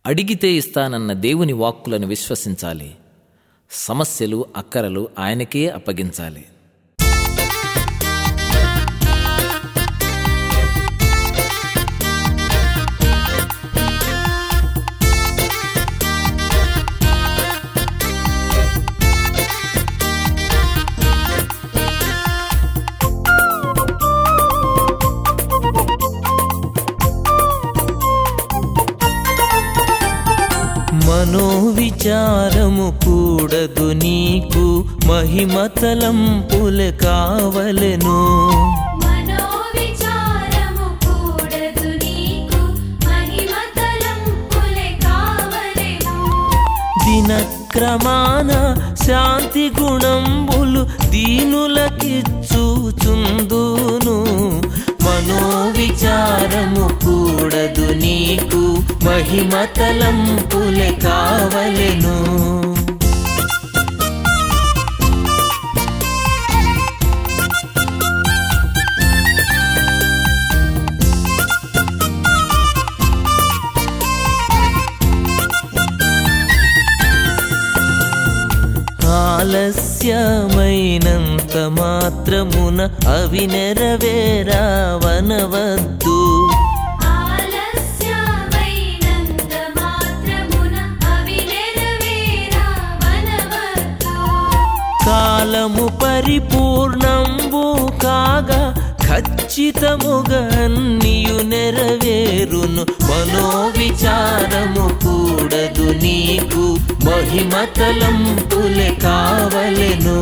అడిగితే ఇస్తానన్న దేవుని వాక్కులను విశ్వసించాలి సమస్యలు అక్కరలు ఆయనకే అప్పగించాలి మనోవిచారము కూడదు నీకు మహిమతలంపుల కావలెను మనోవిచారము కూడదు నీకు మహిమతలంపులే కావలెను దినక్రమాన శాంతి గుణంబులు దీనులకిచ్చుచుందును మనోవిచారము కూడదు నీకు మహిమతలంపుల కావలెను ఆలస్యమైనంత మాత్రమున అవి నెరవేరావనవద్దు ఆలస్యమైనంత మాత్రమున అవి నెరవేరావనవద్దు కాలము పరిపూర్ణంబు కాగా ఖచ్చితముగా అన్నియు నెరవేరును మనోవిచారము కూడదు నీకు మహిమతలంపులే కావలెను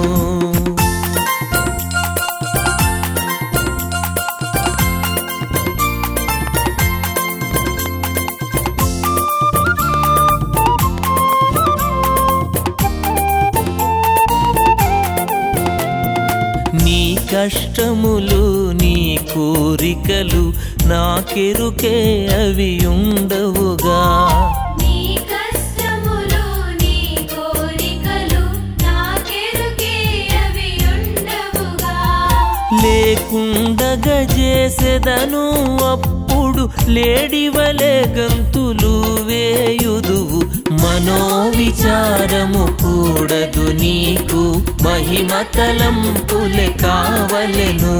నీ కష్టములు నీ కోరికలు నాకెరుకే అవి ఉండవుగా నీ కష్టములు నీ కోరికలు నాకెరుకే అవి ఉండవుగా లేకుండగా చేసెదను అప్పుడు లేడివలే గంతులు వేయుదువు మనోవిచారము కూడదు నీకు మహిమతలంపులే కావలెను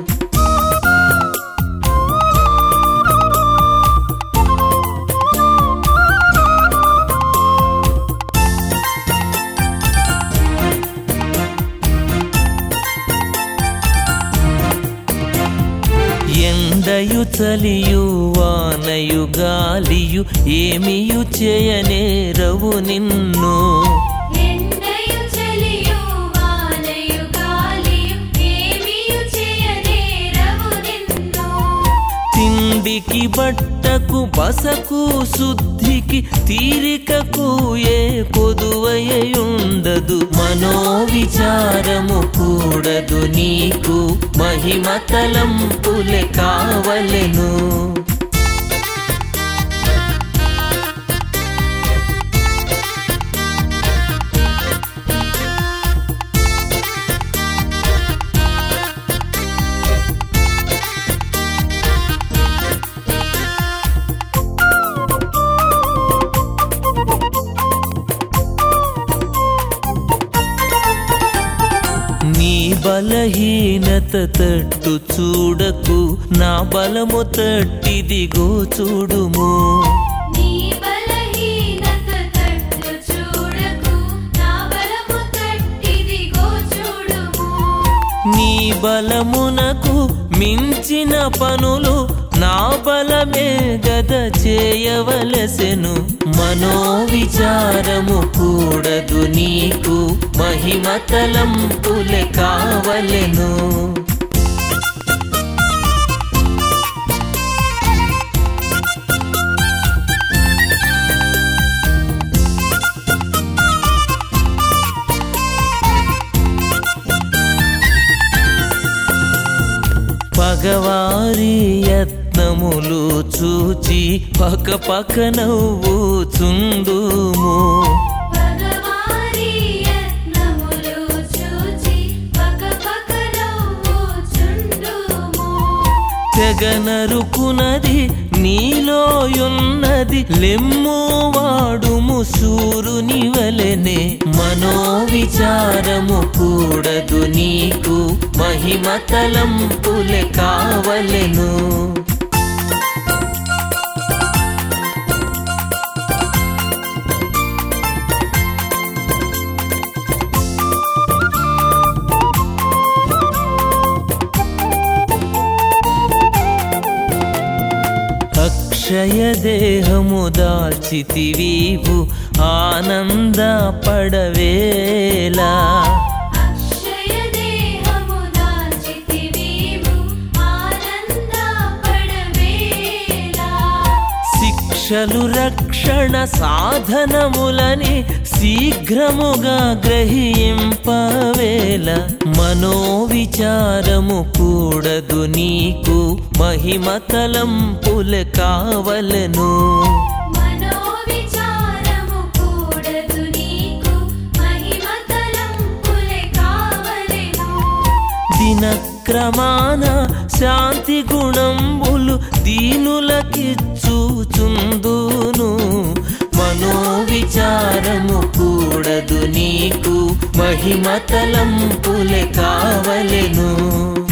ఎండయు చలియు వానయు గాలియు ఏమియు చేయనేరవు నిన్ను ఎండయు చలియు వానయు గాలియు ఏమియు చేయనేరవు నిన్ను తిండికి బట్టకు బసకు శుద్ధికి తీరికకు ఏ కొదువయుండదు మనోవిచారము కూడదు నీకు మహిమతలంపులే కావలెను నీ బలహీనత తట్టు చూడకు నా బలము తట్టిదిగో చూడుము నీ బలహీనత తట్టు చూడకు నా బలము తట్టిదిగో చూడుము నీ బలమునకు మించిన పనులు నా బలమే గద చేయవలసెను మనోవిచారము కూడదు నీకు మహిమతలంపులే కావలెను పగవారి యత్నములు చూచి పక పక నవ్వుచుందుము భగవారి యత్నములు చూచి పక పక నవ్వుచుండుము తెగనరుకునది నీలోయున్నది లెమ్ము శూరుని వలెనే మనోవిచారము కూడదు నీకు మహిమ తలంపులే కావలెను అక్షయ దేహము దాల్చితివీవు ఆనంద పడవేలా అక్షయ దేహము దాల్చితివీవు ఆనంద పడవేలా శిక్షలు రక్షణ సాధనములని శీఘ్రముగా గ్రహింపవేల మనోవిచారము కూడదు నీకు మహిమ తలంపుల కావలను మనోవిచారము కూడదు నీకు మహిమ తలంపులే కావలెను దినక్రమాన శాంతి గుణంబులు దీనులకిచ్చుచుందును మనోవిచారము కూడదు నీకు మహిమ తలంపులే కావలెను